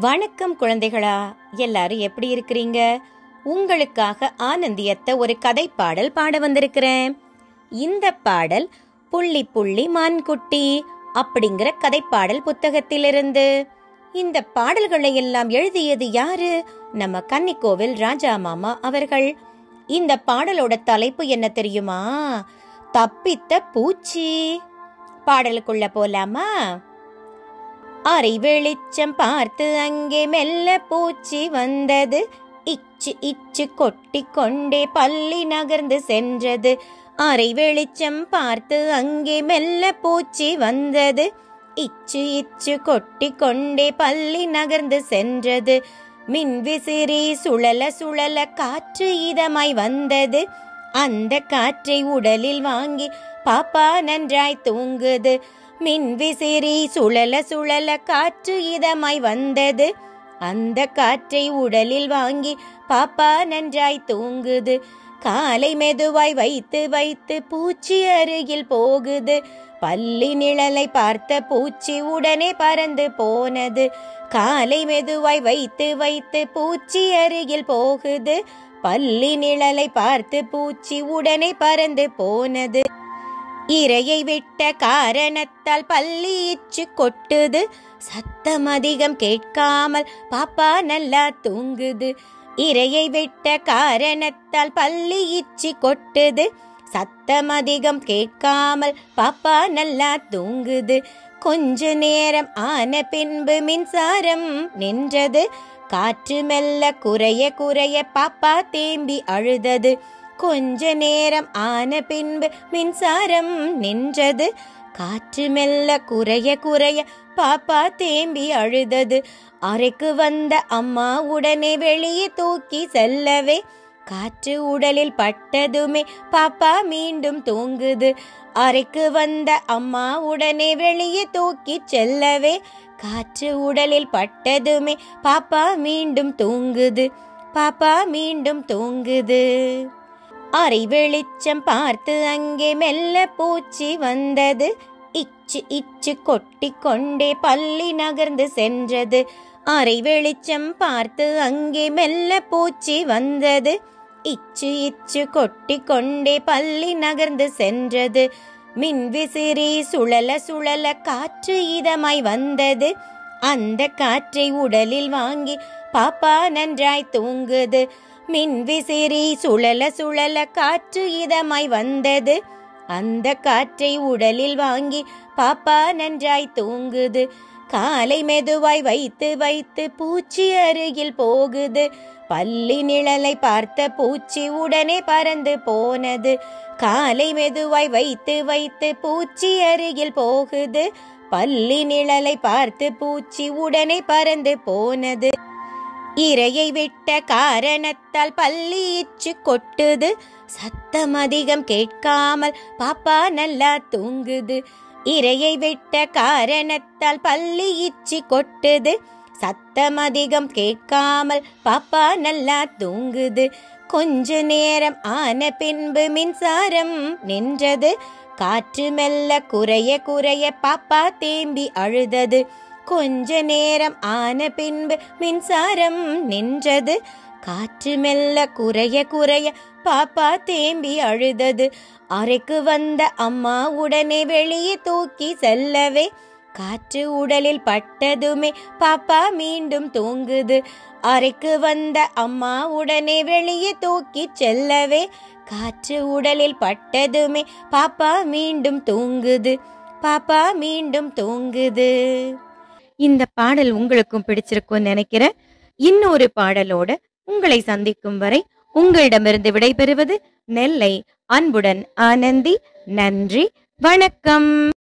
வணக்கம் குழந்தைகளா எல்லாரும் எப்படி இருக்கிறீங்க உங்களுக்காக ஆனந்தியத்த ஒரு கதை பாடல் பாட வந்திருக்கிறேன் இந்த பாடல் புள்ளி புள்ளி மான்குட்டி அப்படிங்கிற கதைப்பாடல் புத்தகத்திலிருந்து இந்த பாடல்களை எல்லாம் எழுதியது யாரு நம்ம கன்னிக்கோவில் ராஜா மாமா அவர்கள் இந்த பாடலோட தலைப்பு என்ன தெரியுமா தப்பித்த பூச்சி பாடலுக்குள்ள போலாமா அரை வெளிச்சம் பார்த்து அங்கே மெல்ல பூச்சி வந்தது இச்சு இச்சு கொட்டி கொண்டே பள்ளி நகர்ந்து சென்றது அரை வெளிச்சம் பார்த்து அங்கே மெல்ல பூச்சி வந்தது இச்சு இச்சு கொட்டி கொண்டே பள்ளி நகர்ந்து சென்றது மின் விசிறி சுழல சுழல காற்று இதமாய் வந்தது அந்த காற்றை உடலில் வாங்கி பாப்பா நன்றாய் தூங்குது மின் விசிறி சுழல சுழல காற்று இதமாய் வந்தது அந்த காற்றை உடலில் வாங்கி பாப்பா நன்றாய் தூங்குது காலை மெதுவாய் வைத்து வைத்து பூச்சி அருகில் போகுது பள்ளி நிழலை பார்த்த பூச்சி உடனே பறந்து போனது காலை மெதுவாய் வைத்து வைத்து பூச்சி அருகில் போகுது பள்ளி நிழலை பார்த்து பூச்சி உடனே பறந்து போனது இரையை விட்ட காரணத்தால் பள்ளி இச்சு கொட்டுது சத்தம் அதிகம் கேட்காமல் பாப்பா நல்லா தூங்குது இரையை விட்ட காரணத்தால் பள்ளி இச்சி கொட்டுது சத்தம் அதிகம் கேட்காமல் பாப்பா நல்லா தூங்குது கொஞ்ச நேரம் ஆன பின்பு மின்சாரம் நின்றது காற்று மெல்ல குறைய குறைய பாப்பா தேம்பி அழுதது கொஞ்ச நேரம் ஆன பின்பு மின்சாரம் நின்றது காற்று மெல்ல குறைய குறைய பாப்பா தேம்பி அழுதது அறைக்கு வந்த அம்மா உடனே வெளியே தூக்கி செல்லவே காற்று உடலில் பட்டதுமே பாப்பா மீண்டும் தூங்குது அறைக்கு வந்த அம்மா உடனே வெளியே தூக்கி செல்லவே காற்று உடலில் பட்டதுமே பாப்பா மீண்டும் தூங்குது பாப்பா மீண்டும் தூங்குது அரை வெளிச்சம் பார்த்து அங்கே மெல்ல பூச்சி வந்தது இச்சு இச்சு கொட்டி கொண்டே பள்ளி நகர்ந்து சென்றது அரை வெளிச்சம் பார்த்து அங்கே மெல்ல பூச்சி வந்தது இச்சு இச்சு கொட்டி கொண்டே பள்ளி நகர்ந்து சென்றது மின் விசிறி சுழல சுழல காற்று இதமாய் வந்தது அந்த காற்றை உடலில் வாங்கி பாப்பா நன்றாய் தூங்குது மின் விசிறி சுழல சுழல காற்று இதமாய் வந்தது அந்த காற்றை உடலில் வாங்கி பாப்பா நன்றாய் தூங்குது காலை மெதுவாய் வைத்து வைத்து பூச்சி அருகில் போகுது பள்ளி நிழலை பார்த்த பூச்சி உடனே பறந்து போனது காலை மெதுவாய் வைத்து வைத்து பூச்சி அருகில் போகுது பள்ளி நிழலை பார்த்து பூச்சி உடனே பறந்து போனது இரையை விட்ட காரணத்தால் பள்ளி இச்சு கொட்டுது சத்தம் அதிகம் கேட்காமல் பாப்பா நல்லா தூங்குது இரையை விட்ட காரணத்தால் பள்ளி இச்சி கொட்டுது சத்தம் அதிகம் கேட்காமல் பாப்பா நல்லா தூங்குது கொஞ்ச நேரம் ஆன பின்பு மின்சாரம் நின்றது காற்று மெல்ல குறைய குறைய பாப்பா தேம்பி அழுதது கொஞ்ச நேரம் ஆன பின்பு மின்சாரம் நின்றது காற்று மெல்ல குறைய குறைய பாப்பா தேம்பி அழுதது அறைக்கு வந்த அம்மா உடனே வெளியே தூக்கி செல்லவே காற்று உடலில் பட்டதுமே பாப்பா மீண்டும் தூங்குது அறைக்கு வந்த அம்மா உடனே வெளியே தூக்கி செல்லவே காற்று உடலில் பட்டதுமே பாப்பா மீண்டும் தூங்குது பாப்பா மீண்டும் தூங்குது இந்த பாடல் உங்களுக்கும் பிடிச்சிருக்கும்னு நினைக்கிறேன் இன்னொரு பாடலோட உங்களை சந்திக்கும் வரை உங்களிடமிருந்து விடைபெறுவது நெல்லை அன்புடன் ஆனந்தி நன்றி வணக்கம்